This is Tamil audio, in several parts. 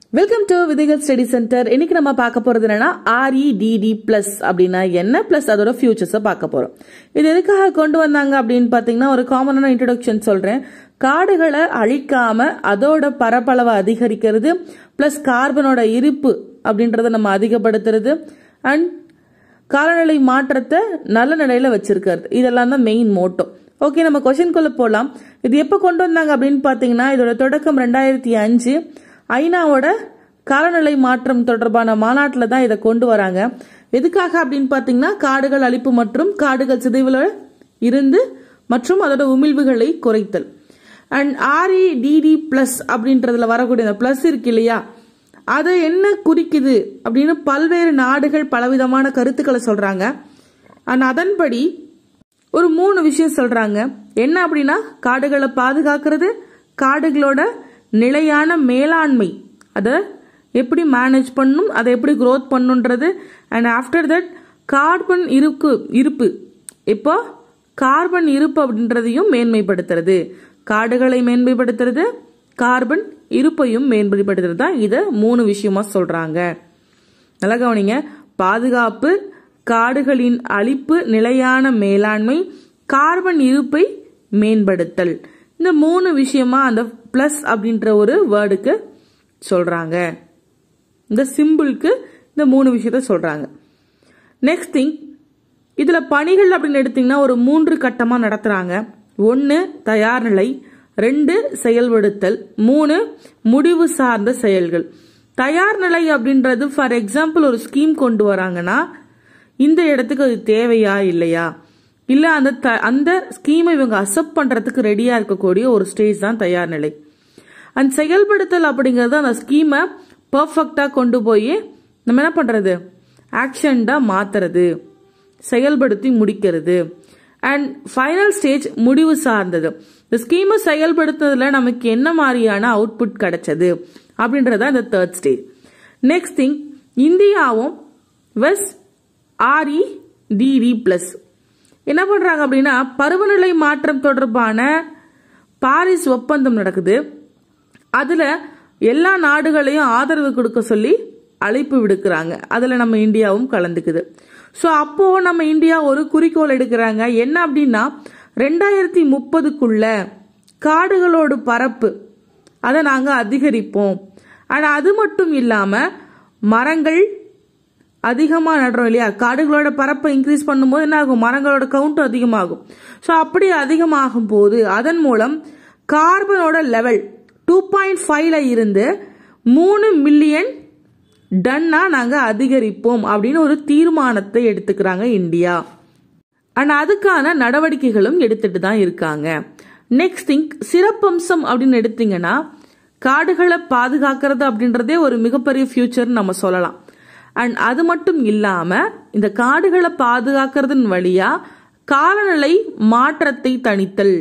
welcome to Vidhaigal study centre இன்னைக்கு நம்ம பார்க்க போறது என்னன்னா ஆர்இடிடி பிளஸ் அப்படின்னா என்ன பிளஸ் அதோட ஃபியூச்சர்ஸை பார்க்க போறோம் இது எதுக்காக கொண்டு வந்தாங்க அப்படின்னு பார்த்தீங்கன்னா ஒரு காமனான இன்ட்ரடக்ஷன் சொல்றேன் காடுகளை அழிக்காம அதோட பரப்பளவை அதிகரிக்கிறது பிளஸ் கார்பனோட இருப்பு அப்படின்றத நம்ம அதிகப்படுத்துறது அண்ட் காலநிலை மாற்றத்தை நல்ல நிலையில வச்சிருக்கிறது இதெல்லாம் தான் மெயின் மோட்டோ ஓகே நம்ம கொஸ்டின்குள்ள போகலாம் இது எப்போ கொண்டு வந்தாங்க அப்படின்னு பார்த்தீங்கன்னா இதோட தொடக்கம் ரெண்டாயிரத்தி அஞ்சு ஐநாவோட காலநிலை மாற்றம் தொடர்பான மாநாட்டில் தான் இதை கொண்டு வராங்க எதுக்காக அப்படின்னு பார்த்தீங்கன்னா காடுகள் அழிப்பு மற்றும் காடுகள் சிதைவில் இருந்து மற்றும் அதோட உமிழ்வுகளை குறைத்தல் அண்ட் ஆர்இடிடி பிளஸ் அப்படின்றதுல வரக்கூடிய அந்த பிளஸ் இருக்கு இல்லையா அது என்ன குறிக்குது அப்படின்னு பல்வேறு நாடுகள் பலவிதமான கருத்துக்களை சொல்றாங்க அண்ட் அதன்படி ஒரு மூணு விஷயம் சொல்றாங்க என்ன அப்படின்னா காடுகளை பாதுகாக்கிறது காடுகளோட நிலையான மேலாண்மை அதை எப்படி மேனேஜ் பண்ணும் அதை எப்படி க்ரோத் பண்ணுன்றது அண்ட் ஆஃப்டர் தட் கார்பன் இருப்பு இருப்பு இப்போ கார்பன் இருப்பு அப்படின்றதையும் மேன்மைப்படுத்துறது காடுகளை மேன்மைப்படுத்துறது கார்பன் இருப்பையும் மேம்படுத்துறது தான் இதை மூணு விஷயமா சொல்றாங்க நல்லா கவனிங்க பாதுகாப்பு காடுகளின் அழிப்பு நிலையான மேலாண்மை கார்பன் இருப்பை மேம்படுத்தல் இந்த மூணு விஷயமா அந்த பிளஸ் அப்படின்ற ஒரு வேர்டுக்கு சொல்றாங்க இந்த சிம்பிளுக்கு இந்த மூணு விஷயத்த சொல்றாங்க நெக்ஸ்ட் திங் இதுல பணிகள் அப்படின்னு எடுத்தீங்கன்னா ஒரு மூன்று கட்டமா நடத்துறாங்க ஒன்னு தயார் நிலை ரெண்டு செயல்படுத்தல் மூணு முடிவு சார்ந்த செயல்கள் தயார் நிலை அப்படின்றது ஃபார் எக்ஸாம்பிள் ஒரு ஸ்கீம் கொண்டு வராங்கன்னா இந்த இடத்துக்கு அது தேவையா இல்லையா இல்ல அந்த த- அந்த ஸ்கீமை இவங்க அக்செப்ட் பண்றதுக்கு ரெடியா இருக்கக்கூடிய ஒரு ஸ்டேஜ் தான் தயார் நிலை அண்ட் செயல்படுத்தல் அப்படிங்கிறது அந்த ஸ்கீமை பர்ஃபெக்டா கொண்டு போய் நம்ம என்ன பண்றது ஆக்ஷன்டா மாத்துறது செயல்படுத்தி முடிக்கிறது அண்ட் ஃபைனல் ஸ்டேஜ் முடிவு சார்ந்தது இந்த ஸ்கீமை செயல்படுத்துறதுல நமக்கு என்ன மாதிரியான அவுட்புட் கிடைச்சது அப்படின்றத இந்த தேர்ட் ஸ்டேஜ் நெக்ஸ்ட் திங் இந்தியாவும் வெஸ்ட் ஆர்இ டிடி பிளஸ் என்ன பண்றாங்க அப்படின்னா பருவநிலை மாற்றம் தொடர்பான பாரிஸ் ஒப்பந்தம் நடக்குது அதுல எல்லா நாடுகளையும் ஆதரவு கொடுக்க சொல்லி அழைப்பு விடுக்கிறாங்க அதுல நம்ம இந்தியாவும் கலந்துக்குது ஸோ அப்போ நம்ம இந்தியா ஒரு குறிக்கோள் எடுக்கிறாங்க என்ன அப்படின்னா ரெண்டாயிரத்தி முப்பதுக்குள்ள காடுகளோட பரப்பு அதை நாங்க அதிகரிப்போம் ஆனா அது மட்டும் இல்லாம மரங்கள் அதிகமா நடுறோம் இல்லையா காடுகளோட பரப்பை இன்க்ரீஸ் பண்ணும்போது என்ன ஆகும் மரங்களோட கவுண்ட் அதிகமாகும் ஸோ அப்படி அதிகமாகும் போது அதன் மூலம் கார்பனோட லெவல் டூ பாயிண்ட் ஃபைவ்ல இருந்து மூணு மில்லியன் டன்னா நாங்க அதிகரிப்போம் அப்படின்னு ஒரு தீர்மானத்தை எடுத்துக்கிறாங்க இந்தியா அண்ட் அதுக்கான நடவடிக்கைகளும் எடுத்துட்டு தான் இருக்காங்க நெக்ஸ்ட் திங் சிறப்பம்சம் அப்படின்னு எடுத்தீங்கன்னா காடுகளை பாதுகாக்கிறது அப்படின்றதே ஒரு மிகப்பெரிய ஃபியூச்சர்னு நம்ம சொல்லலாம் அண்ட் அது மட்டும் இல்லாம இந்த காடுகளை பாதுகாக்கிறதன் வழியா காலநிலை மாற்றத்தை தணித்தல்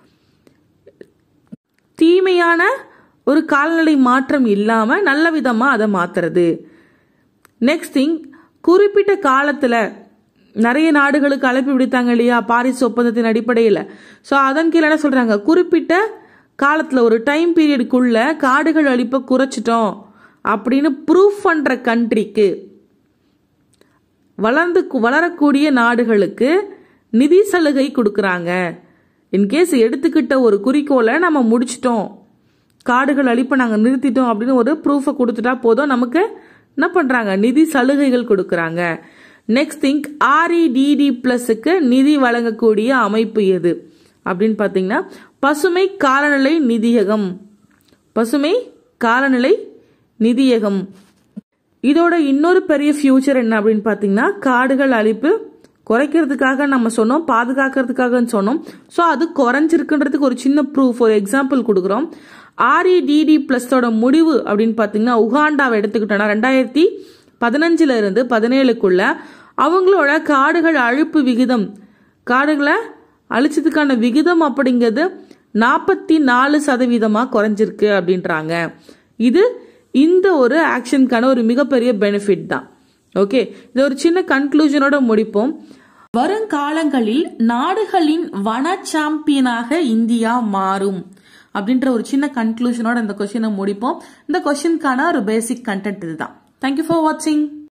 தீமையான ஒரு காலநிலை மாற்றம் இல்லாம நல்ல விதமா அதை மாத்துறது நெக்ஸ்ட் திங் குறிப்பிட்ட காலத்துல நிறைய நாடுகளுக்கு அழைப்பு விடுத்தாங்க இல்லையா பாரிஸ் ஒப்பந்தத்தின் அடிப்படையில் ஸோ அதன் கீழே என்ன சொல்றாங்க குறிப்பிட்ட காலத்துல ஒரு டைம் பீரியடுக்குள்ள காடுகள் அழிப்பை குறைச்சிட்டோம் அப்படின்னு ப்ரூஃப் பண்ற கண்ட்ரிக்கு வளர்ந்து வளரக்கூடிய நாடுகளுக்கு நிதி சலுகை கொடுக்கறாங்க இன்கேஸ் எடுத்துக்கிட்ட ஒரு குறிக்கோளை நம்ம முடிச்சிட்டோம் காடுகள் அழிப்பை நாங்கள் நிறுத்திட்டோம் அப்படின்னு ஒரு ப்ரூஃபை கொடுத்துட்டா போதும் நமக்கு என்ன பண்றாங்க நிதி சலுகைகள் கொடுக்கறாங்க நெக்ஸ்ட் திங்க் ஆர்இடிடி பிளஸுக்கு நிதி வழங்கக்கூடிய அமைப்பு எது அப்படின்னு பார்த்தீங்கன்னா பசுமை காலநிலை நிதியகம் பசுமை காலநிலை நிதியகம் இதோட இன்னொரு பெரிய ஃபியூச்சர் என்ன அப்படின்னு பார்த்தீங்கன்னா காடுகள் அழிப்பு குறைக்கிறதுக்காக நம்ம சொன்னோம் பாதுகாக்கிறதுக்காகன்னு சொன்னோம் ஸோ அது குறைஞ்சிருக்குன்றதுக்கு ஒரு சின்ன ப்ரூஃப் ஒரு எக்ஸாம்பிள் கொடுக்குறோம் ஆர்இடிடி பிளஸோட முடிவு அப்படின்னு பார்த்தீங்கன்னா உகாண்டாவை எடுத்துக்கிட்டோம்னா ரெண்டாயிரத்தி பதினஞ்சுல இருந்து பதினேழுக்குள்ள அவங்களோட காடுகள் அழிப்பு விகிதம் காடுகளை அழிச்சதுக்கான விகிதம் அப்படிங்கிறது நாற்பத்தி நாலு சதவீதமா குறைஞ்சிருக்கு அப்படின்றாங்க இது இந்த ஒரு ஆக்ஷனுக்கான ஒரு மிகப்பெரிய பெனிஃபிட் தான் ஓகே இது ஒரு சின்ன கன்க்ளூஷனோட முடிப்போம் வருங்காலங்களில் நாடுகளின் வன சாம்பியனாக இந்தியா மாறும் அப்படின்ற ஒரு சின்ன கன்க்ளூஷனோட இந்த கொஷினை முடிப்போம் இந்த கொஷினுக்கான ஒரு பேசிக் கண்டென்ட் இதுதான் தேங்க்யூ ஃபார் வாட்சிங்